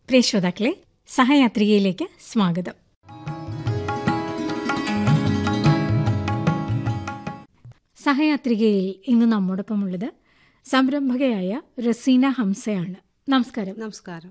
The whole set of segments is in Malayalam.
പ്രിയ ശ്രോതാക്കളെ സഹയാത്രികയിലേക്ക് സ്വാഗതം സഹയാത്രികയിൽ ഇന്ന് നമ്മോടൊപ്പം ഉള്ളത് സംരംഭകയായ റസീന ഹംസയാണ് നമസ്കാരം നമസ്കാരം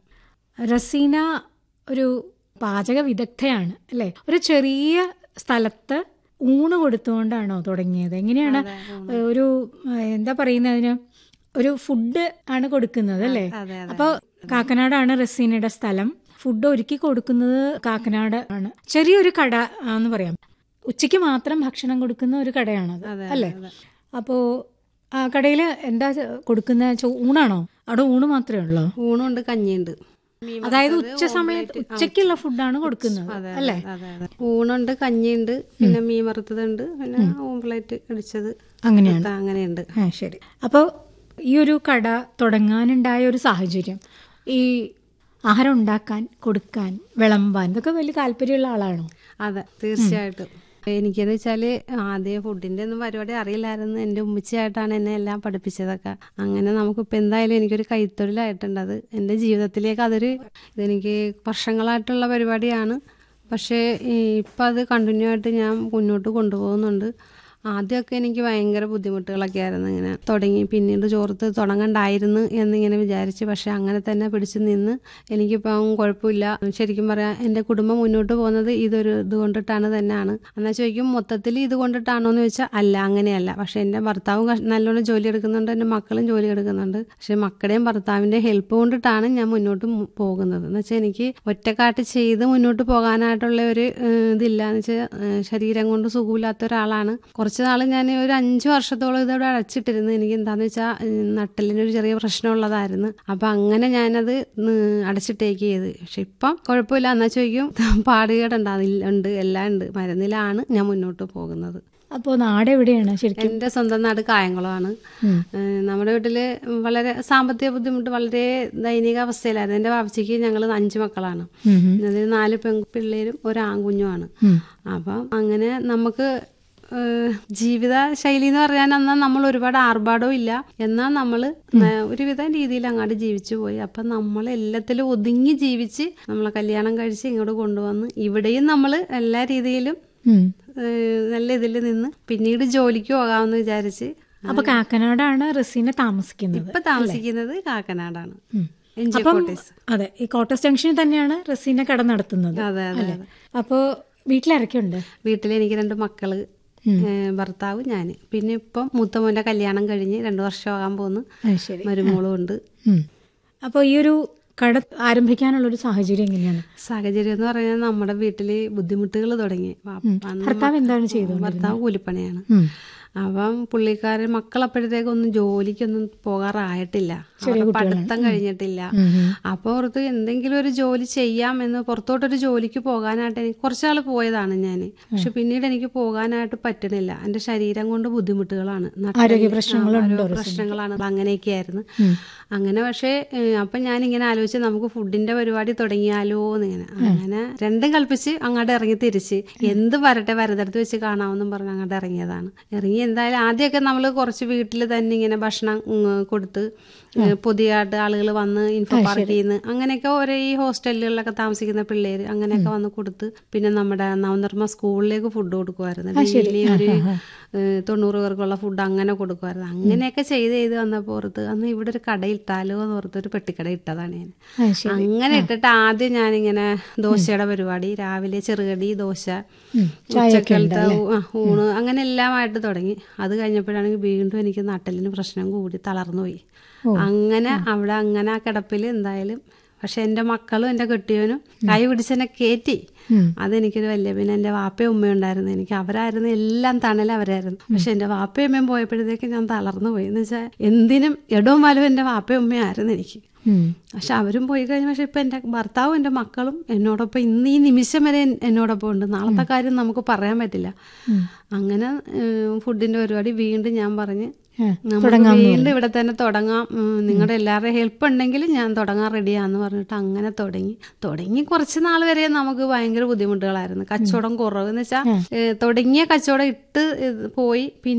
റസീന ഒരു പാചക വിദഗ്ധയാണ് അല്ലെ ഒരു ചെറിയ സ്ഥലത്ത് ഊണ് കൊടുത്തുകൊണ്ടാണോ തുടങ്ങിയത് എങ്ങനെയാണ് ഒരു ഏഹ്, എന്താ പറയുന്നതിന് ഒരു ഫുഡ് ആണ് കൊടുക്കുന്നത് അല്ലേ അതെ അതെ അപ്പോൾ കാക്കനാടാണ് റസീനയുടെ സ്ഥലം ഫുഡ് ഒരുക്കി കൊടുക്കുന്നത് കാക്കനാട് ആണ് ചെറിയൊരു കട എന്ന് പറയാം ഉച്ചയ്ക്ക് മാത്രം ഭക്ഷണം കൊടുക്കുന്ന ഒരു കടയാണത് അതെ, അല്ലേ അതെ. അപ്പോൾ ആ കടയിൽ എന്താ കൊടുക്കുന്ന ചോ- ഊണാണോ അവിടെ ഊണ് മാത്രമേ ഉള്ളൂ ഊണുണ്ട് കഞ്ഞിയുണ്ട് മീൻ അതായത് വറുത്തത്, ഉച്ച സമയത്ത് ഓംലെറ്റ്. ആ, ഉച്ചയ്ക്കുള്ള ഫുഡാണ് കൊടുക്കുന്നത് അതെ, അതെ, അല്ലേ അതെ, അതെ. ഊണുണ്ട് കഞ്ഞിയുണ്ട് പിന്നെ മീൻ വറുത്തതുണ്ട് പിന്നെ ഓംപ്ലേറ്റ് അടിച്ചത് അങ്ങനെയാണ് ഇതാ, അങ്ങനെയുണ്ട് ആ ശരി അപ്പോൾ ഈ ഒരു കട തുടങ്ങാനുണ്ടായ ഒരു സാഹചര്യം ഈ ആഹാരം ഉണ്ടാക്കാൻ കൊടുക്കാൻ വിളമ്പാൻ ഇതൊക്കെ വലിയ താല്പര്യമുള്ള ആളാണോ അതെ തീർച്ചയായിട്ടും എനിക്കെന്ന് വെച്ചാല് ആദ്യം ഫുഡിന്റെ ഒന്നും പരിപാടി അറിയില്ലായിരുന്നു എൻ്റെ ഉമ്മച്ചിയായിട്ടാണ് എന്നെ എല്ലാം പഠിപ്പിച്ചതൊക്കെ അങ്ങനെ നമുക്കിപ്പോൾ എന്തായാലും എനിക്കൊരു കൈത്തൊഴിലായിട്ടുണ്ട് അത് എൻ്റെ ജീവിതത്തിലേക്ക് അതൊരു ഇതെനിക്ക് വർഷങ്ങളായിട്ടുള്ള പരിപാടിയാണ് പക്ഷേ ഇപ്പം അത് കണ്ടിന്യൂ ആയിട്ട് ഞാൻ മുന്നോട്ട് കൊണ്ടുപോകുന്നുണ്ട് ആദ്യമൊക്കെ എനിക്ക് ഭയങ്കര ബുദ്ധിമുട്ടുകളൊക്കെ ആയിരുന്നു ഇങ്ങനെ തുടങ്ങി പിന്നീട് ചോർത്ത് തുടങ്ങണ്ടായിരുന്നു എന്നിങ്ങനെ വിചാരിച്ച് പക്ഷെ അങ്ങനെ തന്നെ പിടിച്ചു നിന്ന് എനിക്കിപ്പം കുഴപ്പമില്ല ശരിക്കും പറയാം എൻ്റെ കുടുംബം മുന്നോട്ട് പോകുന്നത് ഇതൊരു ഇത് കൊണ്ടിട്ടാണ് തന്നെയാണ് എന്നാൽ ചോദിക്കും മൊത്തത്തിൽ ഇത് കൊണ്ടിട്ടാണോ എന്ന് ചോദിച്ചാൽ അല്ല അങ്ങനെയല്ല പക്ഷെ എൻ്റെ ഭർത്താവും കഷ്- നല്ലോണം ജോലി എടുക്കുന്നുണ്ട് എൻ്റെ മക്കളും ജോലി എടുക്കുന്നുണ്ട് പക്ഷെ മക്കളുടെയും ഭർത്താവിൻ്റെ ഹെൽപ്പ് കൊണ്ടിട്ടാണ് ഞാൻ മുന്നോട്ട് മു- പോകുന്നത് എന്ന് വെച്ചാൽ എനിക്ക് ഒറ്റക്കാട്ട് ചെയ്ത് മുന്നോട്ട് പോകാനായിട്ടുള്ള ഒരു ഏഹ്, ഇതില്ല എന്ന് വെച്ചാൽ ഏഹ്, ശരീരം കൊണ്ട് സുഖമില്ലാത്ത ഒരാളാണ് കുറച്ച് നാൾ ഞാൻ ഒരു അഞ്ച് വർഷത്തോളം ഇതവിടെ അടച്ചിട്ടിരുന്നു എനിക്ക് എന്താന്ന് വെച്ചാൽ നട്ടലിനൊരു ചെറിയ പ്രശ്നമുള്ളതായിരുന്നു അപ്പം അങ്ങനെ ഞാനത് ന് അടച്ചിട്ടേക്ക് ചെയ്ത് പക്ഷെ ഇപ്പം കുഴപ്പമില്ല എന്നാൽ ചോദിക്കും പാടുകേടുണ്ട് അതിൽ ഉണ്ട് എല്ലാം ഉണ്ട് മരുന്നിലാണ് ഞാൻ മുന്നോട്ട് പോകുന്നത് അപ്പോൾ നാട് എവിടെയാണ് ശരിക്കും എൻ്റെ സ്വന്തം നാട് കായംകുളമാണ് ഉം. ഏഹ് നമ്മുടെ വീട്ടിൽ വളരെ സാമ്പത്തിക ബുദ്ധിമുട്ട് വളരെ ദൈനിക അവസ്ഥയിലായിരുന്നു എൻ്റെ വാപ്പച്ചിക്ക് ഞങ്ങൾ അഞ്ച് മക്കളാണ് ഉം ഉം. അതിൽ നാല് പെൺപിള്ളേരും ഒരു ആൺകുഞ്ഞുമാണ് ഉം. അപ്പം അങ്ങനെ നമുക്ക് ഏഹ്, ജീവിത ശൈലി എന്ന് പറയാൻ എന്നാൽ നമ്മൾ ഒരുപാട് ആർഭാടവും ഇല്ല എന്നാൽ നമ്മൾ ഒരുവിധം രീതിയിൽ അങ്ങോട്ട് ജീവിച്ചു പോയി അപ്പം നമ്മൾ എല്ലാത്തിലും ഒതുങ്ങി ജീവിച്ച് നമ്മളെ കല്യാണം കഴിച്ച് ഇങ്ങോട്ട് കൊണ്ടുവന്ന് ഇവിടെയും നമ്മൾ എല്ലാ രീതിയിലും ഉം. ഏഹ്, നല്ല ഇതിൽ നിന്ന് പിന്നീട് ജോലിക്ക് പോകാമെന്ന് വിചാരിച്ച് അപ്പൊ കാക്കനാടാണ് റസീന താമസിക്കുന്നത് ഇപ്പൊ താമസിക്കുന്നത് കാക്കനാടാണ് ഉം. എൻ ജെ അപ്പം കോട്ടേഴ്സ് അതെ ഈ കോട്ടസ് ജംഗ്ഷനിൽ തന്നെയാണ് റസീന കട നടത്തുന്നത് അതെ അതെ അല്ലേ അതെ അപ്പോൾ വീട്ടിലിറക്കുണ്ട് വീട്ടിൽ എനിക്ക് രണ്ട് മക്കള് ഏഹ്, ഭർത്താവ് ഞാൻ പിന്നെ ഇപ്പം മൂത്ത മോൻ്റെ കല്യാണം കഴിഞ്ഞ് രണ്ട് വർഷമാകാൻ പോകുന്നു ശരി മരുമോളും ഉണ്ട് ഉം. അപ്പോൾ ഈ ഒരു കട ആരംഭിക്കാനുള്ള ഒരു സാഹചര്യം എങ്ങനെയാണ് സാഹചര്യം എന്ന് പറഞ്ഞാൽ നമ്മുടെ വീട്ടിൽ ബുദ്ധിമുട്ടുകൾ തുടങ്ങി വാപ്പ അന്ന് ഭർത്താവ് എന്താണ് ചെയ്തത് ഭർത്താവ് കൂലിപ്പണിയാണ് ഉം. അപ്പം പുള്ളിക്കാരൻ മക്കളപ്പോഴത്തേക്കൊന്നും ജോലിക്കൊന്നും പോകാറായിട്ടില്ല അവരുടെ പഠിത്തം കഴിഞ്ഞിട്ടില്ല ഉം, ഉം. അപ്പോൾ ഓർത്ത് എന്തെങ്കിലും ഒരു ജോലി ചെയ്യാം എന്ന് പുറത്തോട്ടൊരു ജോലിക്ക് പോകാനായിട്ട് എനിക്ക് കുറച്ചാൾ പോയതാണ് ഞാൻ പക്ഷെ പിന്നീട് എനിക്ക് പോകാനായിട്ട് പറ്റണില്ല എൻ്റെ ശരീരം കൊണ്ട് ബുദ്ധിമുട്ടുകളാണ് നട്ടല്, ആരോഗ്യ പ്രശ്നങ്ങളുണ്ടോ ആ, ആരോഗ്യ പ്രശ്നങ്ങളാണ് അങ്ങനെയൊക്കെയായിരുന്നു അങ്ങനെ പക്ഷേ ഏഹ്, അപ്പം ഞാനിങ്ങനെ ആലോചിച്ച് നമുക്ക് ഫുഡിന്റെ പരിപാടി തുടങ്ങിയാലോ എന്നിങ്ങനെ അങ്ങനെ രണ്ടും കൽപ്പിച്ച് അങ്ങോട്ട് ഇറങ്ങി തിരിച്ച് എന്ത് വരട്ടെ വരതെടുത്ത് വെച്ച് കാണാമെന്നും പറഞ്ഞ് അങ്ങോട്ട് ഇറങ്ങിയതാണ് ഇറങ്ങി എന്തായാലും ആദ്യമൊക്കെ നമ്മൾ കുറച്ച് വീട്ടിൽ തന്നെ ഇങ്ങനെ ഭക്ഷണം ഉം, കൊടുത്ത് ഏഹ്, പുതിയതായിട്ട് ആളുകൾ വന്ന് ഇൻഫോ പാർക്കിൽ നിന്ന് അങ്ങനെയൊക്കെ ഓരോ ഈ ഹോസ്റ്റലുകളിലൊക്കെ താമസിക്കുന്ന പിള്ളേർ അങ്ങനെയൊക്കെ വന്ന് കൊടുത്ത് പിന്നെ നമ്മുടെ നവനിർമ്മ സ്കൂളിലേക്ക് ഫുഡ് കൊടുക്കുമായിരുന്നു ഡെയിലി ഒരു ഏഹ്, തൊണ്ണൂറ് പേർക്കുള്ള ഫുഡ് അങ്ങനെ കൊടുക്കുമായിരുന്നു അങ്ങനെയൊക്കെ ചെയ്ത് ചെയ്ത് വന്നപ്പോൾ ഓർത്ത് അന്ന് ഇവിടെ ഒരു കട ഇട്ടാലോ എന്ന് ഓർത്ത് ഒരു പെട്ടിക്കട ഇട്ടതാണ് ഞാൻ അത് ശരി അങ്ങനെ ഇട്ടിട്ട് ആദ്യം ഞാനിങ്ങനെ ദോശയുടെ പരിപാടി രാവിലെ ചെറുകടി ദോശ ഉം. ചായയൊക്കെ ഉച്ചക്കലത്തെ ഊ- ആ, ഊണ് അങ്ങനെ എല്ലാമായിട്ട് തുടങ്ങി അത് കഴിഞ്ഞപ്പോഴാണെങ്കിൽ വീണ്ടും എനിക്ക് നട്ടലിന് പ്രശ്നം കൂടി തളർന്നു പോയി അങ്ങനെ അവിടെ അങ്ങനെ ആ കിടപ്പിൽ എന്തായാലും പക്ഷെ എൻ്റെ മക്കളും എൻ്റെ കെട്ടിയവനും കൈ പിടിച്ചെന്നെ കയറ്റി ഉം. അതെനിക്കൊരു വലിയ പിന്നെ എൻ്റെ വാപ്പയും ഉമ്മയും ഉണ്ടായിരുന്നു എനിക്ക് അവരായിരുന്നു എല്ലാം തണൽ അവരായിരുന്നു പക്ഷെ എൻ്റെ വാപ്പയും ഉമ്മയും പോയപ്പോഴത്തേക്ക് ഞാൻ തളർന്നു പോയി എന്ന് വെച്ചാൽ എന്തിനും ഇടവും വലവും എൻ്റെ വാപ്പയും ഉമ്മയായിരുന്നു എനിക്ക് ഉം. പക്ഷെ അവരും പോയി കഴിഞ്ഞ പക്ഷെ ഇപ്പം എൻ്റെ ഭർത്താവും എൻ്റെ മക്കളും എന്നോടൊപ്പം ഇന്ന് ഈ നിമിഷം വരെ എൻ- എന്നോടൊപ്പം ഉണ്ട് നാളത്തെ കാര്യം നമുക്ക് പറയാൻ പറ്റില്ല അങ്ങനെ ഫുഡിൻ്റെ പരിപാടി വീണ്ടും ഞാൻ പറഞ്ഞ് ആ, നമുക്ക് വീണ്ടും ഇവിടെ തന്നെ തുടങ്ങാം ഉം, നിങ്ങളുടെ എല്ലാവരുടെയും ഹെൽപ്പ് ഉണ്ടെങ്കിൽ ഞാൻ തുടങ്ങാൻ റെഡിയാന്ന് പറഞ്ഞിട്ട് അങ്ങനെ തുടങ്ങി തുടങ്ങി കുറച്ച് നാൾ വരെ നമുക്ക് ഭയങ്കര ബുദ്ധിമുട്ടുകളായിരുന്നു കച്ചവടം കുറവ് എന്ന് വെച്ചാൽ തുടങ്ങിയ കച്ചവടം ഇട്ട് ഇത് പോയി പിന്നെ